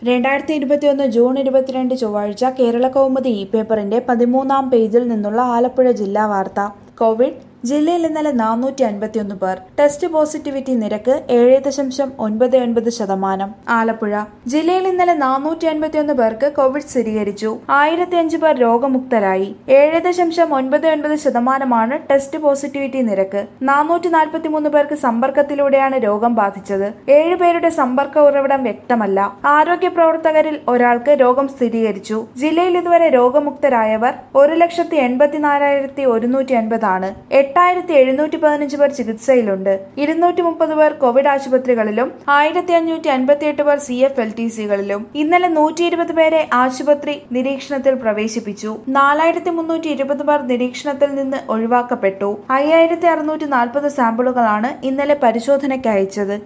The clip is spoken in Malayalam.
രണ്ടായിരത്തി ഇരുപത്തിയൊന്ന് ജൂൺ ഇരുപത്തിരണ്ട് ചൊവ്വാഴ്ച കേരള കൗമുദി ഇ പേപ്പറിന്റെ പതിമൂന്നാം പേജിൽ നിന്നുള്ള ആലപ്പുഴ ജില്ലാ വാർത്ത കോവിഡ് ജില്ലയിൽ ഇന്നലെ നാനൂറ്റി അൻപത്തിയൊന്ന് പേർ ടെസ്റ്റ് പോസിറ്റിവിറ്റി നിരക്ക് ഏഴ് ദശാംശം ഒൻപത് ഒൻപത് ശതമാനം ആലപ്പുഴ ജില്ലയിൽ ഇന്നലെ നാനൂറ്റി അൻപത്തിയൊന്ന് പേർക്ക് കോവിഡ് സ്ഥിരീകരിച്ചു ആയിരത്തി അഞ്ച് പേർ രോഗമുക്തരായി ഏഴ് ദശാംശം ഒൻപത് ഒൻപത് ശതമാനമാണ് ടെസ്റ്റ് പോസിറ്റിവിറ്റി നിരക്ക് നാനൂറ്റി നാൽപ്പത്തിമൂന്ന് പേർക്ക് സമ്പർക്കത്തിലൂടെയാണ് രോഗം ബാധിച്ചത് ഏഴ് പേരുടെ സമ്പർക്ക ഉറവിടം വ്യക്തമല്ല ആരോഗ്യ പ്രവർത്തകരിൽ ഒരാൾക്ക് രോഗം സ്ഥിരീകരിച്ചു ജില്ലയിൽ ഇതുവരെ രോഗമുക്തരായവർ ഒരു ലക്ഷത്തി എൺപത്തിനാലായിരത്തി ഒരുന്നൂറ്റി അൻപതാണ് എട്ടായിരത്തി എഴുന്നൂറ്റി പതിനഞ്ച് പേർ ചികിത്സയിലുണ്ട് ഇരുന്നൂറ്റി മുപ്പത് പേർ കോവിഡ് ആശുപത്രികളിലും ആയിരത്തി അഞ്ഞൂറ്റി അൻപത്തിയെട്ട് പേർ സി എഫ് എൽ ടി സികളിലും ഇന്നലെ നൂറ്റി ഇരുപത് പേരെ ആശുപത്രി നിരീക്ഷണത്തിൽ പ്രവേശിപ്പിച്ചു നാലായിരത്തി മുന്നൂറ്റി ഇരുപത് പേർ നിരീക്ഷണത്തിൽ നിന്ന് ഒഴിവാക്കപ്പെട്ടു അയ്യായിരത്തി അറുന്നൂറ്റി നാൽപ്പത് സാമ്പിളുകളാണ് ഇന്നലെ പരിശോധനയ്ക്ക് അയച്ചത്